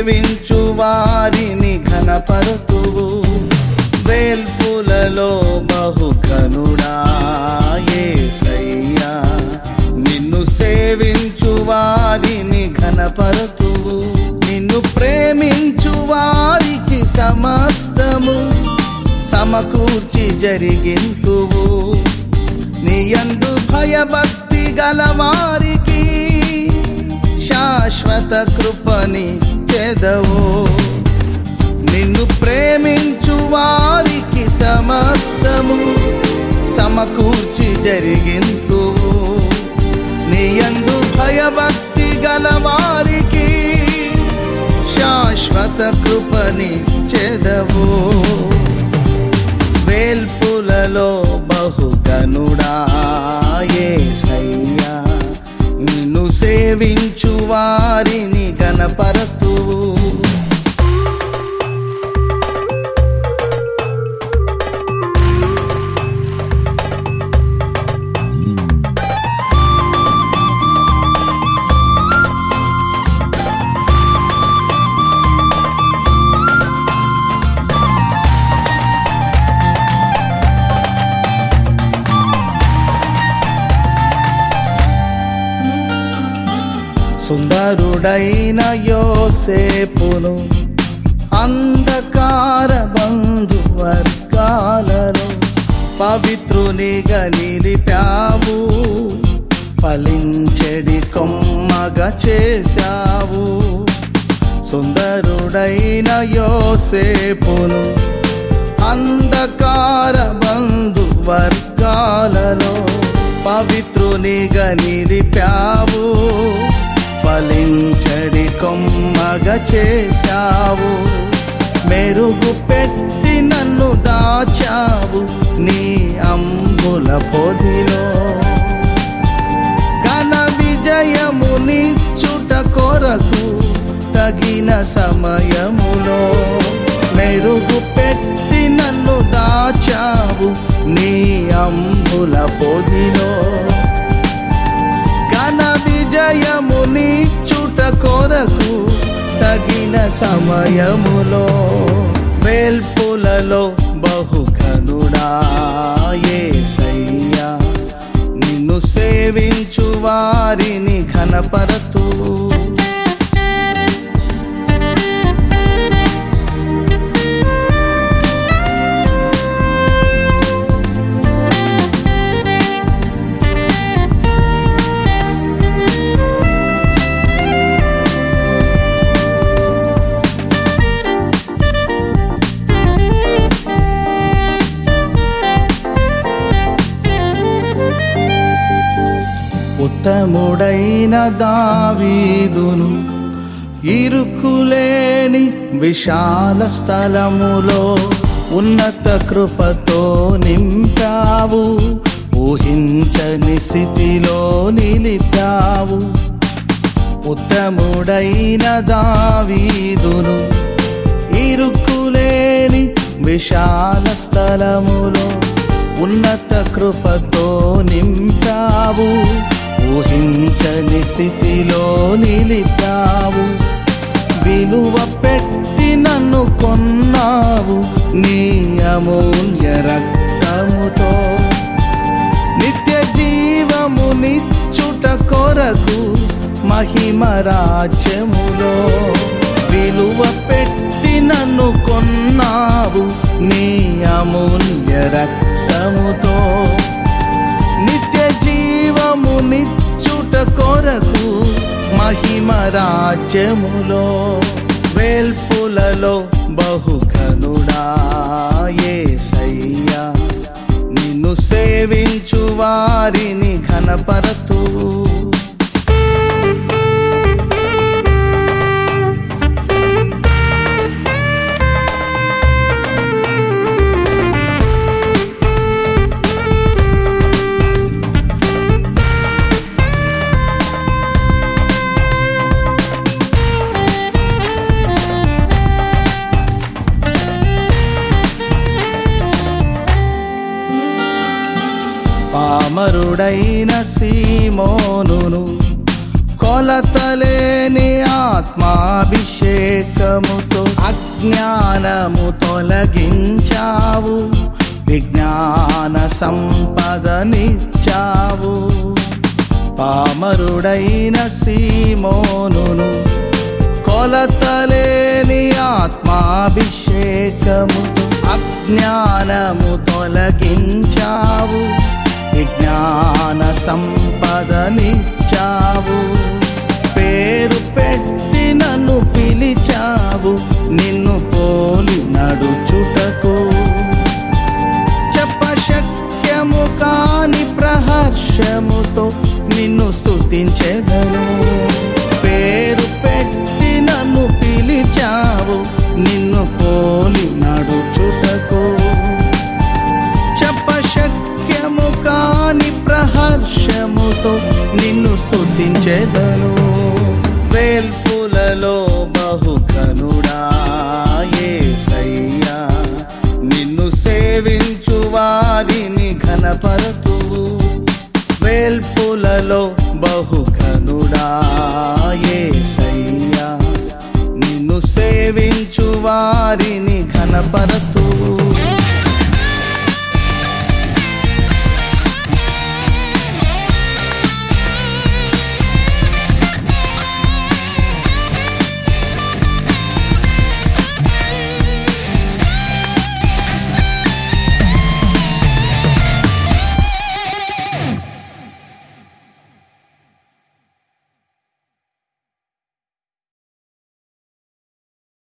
సేవించు వారిని ఘనపరుతువు వేల్పులలో బహు ఘనుడా యేసయ్యా నిన్ను సేవించు వారిని ఘనపరుతువు నిన్ను ప్రేమించు వారికి సమస్తము సమకూర్చి జరిగింతువు నీయందు భయభక్తి గలవారికి శాశ్వత కృపని చెదవు నిన్ను ప్రేమించు వారికి సమస్తము సమకూర్చి జరిగింతువు నీయందు భయభక్తి గలవారికి శాశ్వత కృపని చెదవు వేల్పులలో బహుగనుడా యేసయ్యా నిన్ను సేవించు వారిని గణపరతువు సుందరుడైన యోసేపును అంధకార బంధు వర్గాలలో పవిత్రునిగా నిలిపావు ఫలించెడి కొమ్మగా చేశావు సుందరుడైన యోసేపును అంధకార బంధు వర్గాలలో పవిత్రునిగా నిలిపావు ఫలించడి కొమ్మగా చేశావు మెరుగు పెట్టి నన్ను దాచావు నీ అంబుల పొదిలో ఘన విజయముని చుట కొరకు తగిన సమయములో మెరుగు పెట్టి నన్ను దాచావు నీ అంబుల పొదిలో ఘన విజయముని చుట కొరకు తగిన సమయములో వేల్పులలో బహుఘనుడా యేసయ్యా నిన్ను సేవించు వారిని ఘనపరతూ ఉత్తముడైన దావీదును ఇరుకులేని విశాల స్థలములో ఉన్నత కృపతో నింపావు ఊహించని స్థితిలో నిలిపావు ఉత్తముడైన దావీదును ఇరుకులేని విశాల స్థలములో ఉన్నత కృపతో నింపావు ఊహించని స్థితిలో నిలిపావు విలువ పెట్టి నన్ను కొన్నావు నీ అమూల్య రక్తముతో నిత్య జీవము నిచ్చుట కొరకు మహిమ రాజ్యములో విలువ పెట్టి నన్ను కొన్నావు నీ అమూల్య రక్తముతో నిత్య జీవము నిచ్చుట కొరకు మహిమ రాజ్యములో వేల్పులలో బహుఘనుడా యేసయ్యా నిన్ను సేవించు వారిని ఘనపరతూ పామరుడైన సీమోనును కొలతలేని ఆత్మాభిషేక అభిషేకముతో అజ్ఞానము తొలగించావు విజ్ఞాన సంపదనిచ్చావు పామరుడైన సీమోనును కొలతలేని ఆత్మాభిషేకముతో అజ్ఞానము తొలగించావు విజ్ఞాన సంపదనిచ్చావు పేరు పెట్టి నన్ను పిలిచావు నిన్ను పోలి నడుచుటకు చెప్పశక్యము కాని ప్రహర్షముతో నిన్ను స్తుతించెదను పేరు పెట్టి నన్ను పిలిచావు నిన్ను పోలి నడుచుటకు చెప్పశక్యము కాని ప్రహర్షముతో నిన్ను స్తుతించెదను వేల్పులలో బహుఘనుడా యేసయ్యా నిన్ను సేవించు వారిని ఘనపరతువు వేల్పులలో బహుఘనుడా యేసయ్యా నిన్ను సేవించు వారిని ఘనపరతు